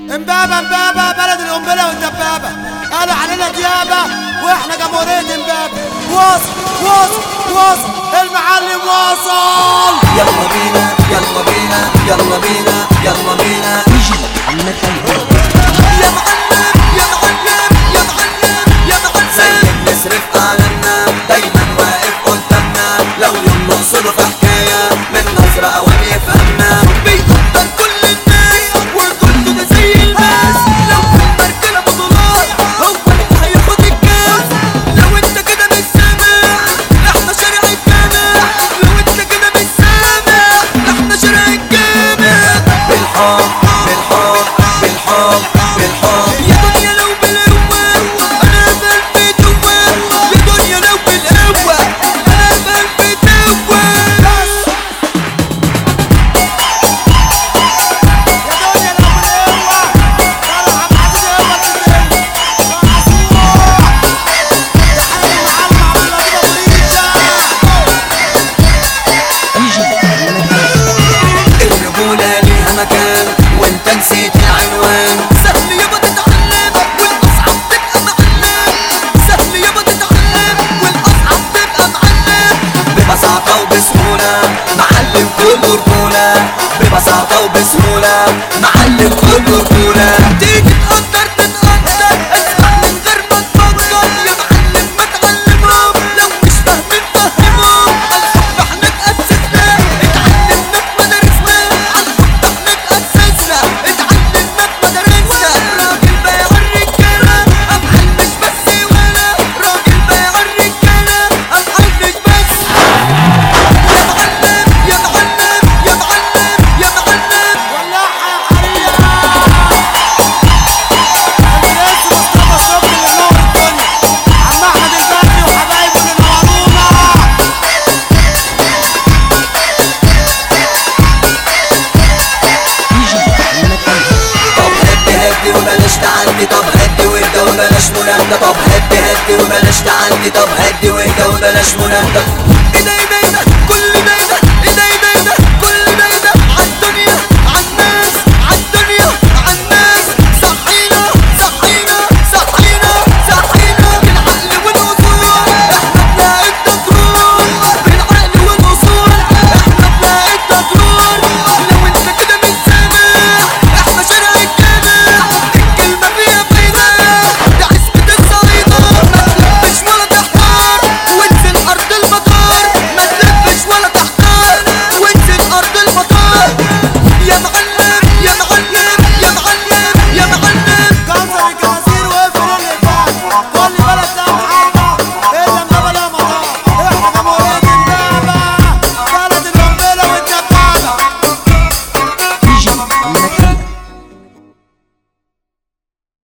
امبابة امبابة بلد القنبلة والدبابة قالوا علينا ديابة واحنا جمهورية امبابة واصل واصل واصل المعلم واصل يلا بينا يلا بينا يلا بينا يلا بينا يجي محمد خليل يا معلم يا معلم يا معلم يا معلم زي بنصرف اعلامنا دايما واقف قدامنا لو يوم نوصله في حكايه من نظره اوام يفهمنا بيقدر كل الناس وكله ده زي الناس لو في المركبه بطولات هو اللي هياخد الكاس لو انت كده مش سامع احنا شارع الجامع لو انت كده مش سامع احنا شارع الجامع بالحب بالحب بالحب بالحب يا دنيا لو بالقوة انا قلبي جوا يا دنيا لو بالقوة انا قلبي جوا يا دنيا لو بالقوة قالوا عم عبد القوة بالدنيا معصوم تحية المعلم عبد الله ابو ريشة يجي محمد خليل الرجولة ليها مكان وانت نسيت العنوان سهل يابا تتعلم والاصعب تبقى معلم سهل يابا تتعلم والاصعب تبقى معلم ببساطة وبسهولة معلم كله رجولة ببساطة وبسهولة معلم كله رجولة تيجي تقدر تتقدر اسمع من غير ما تفكر يا معلم ما تعلمهم لو مش فاهمين فهمهم على الحب احنا اتأسسنا اتعلمنا في مدارسنا على الحب احنا اتأسسنا اتعلمنا في مدارسنا راجل بايع الرجالة افعل مش بس ولا راجل بايع الرجالة افعل مش بس يا معلم يا معلم يا معلم يا معلم ولعها يا حرية الرئيس مصطفى صبري اللي منور الدنيا عم احمد البدري وحبايبه اللي نورونا يجي محمد خليل طب هدي هدي وبلاش تعندي طب هدي واهدى وبلاش مناهدة طب هدي هدي وبلاش تعندي طب هدي واهدى وبلاش مناهدة ايه ده ايه ده ايه ده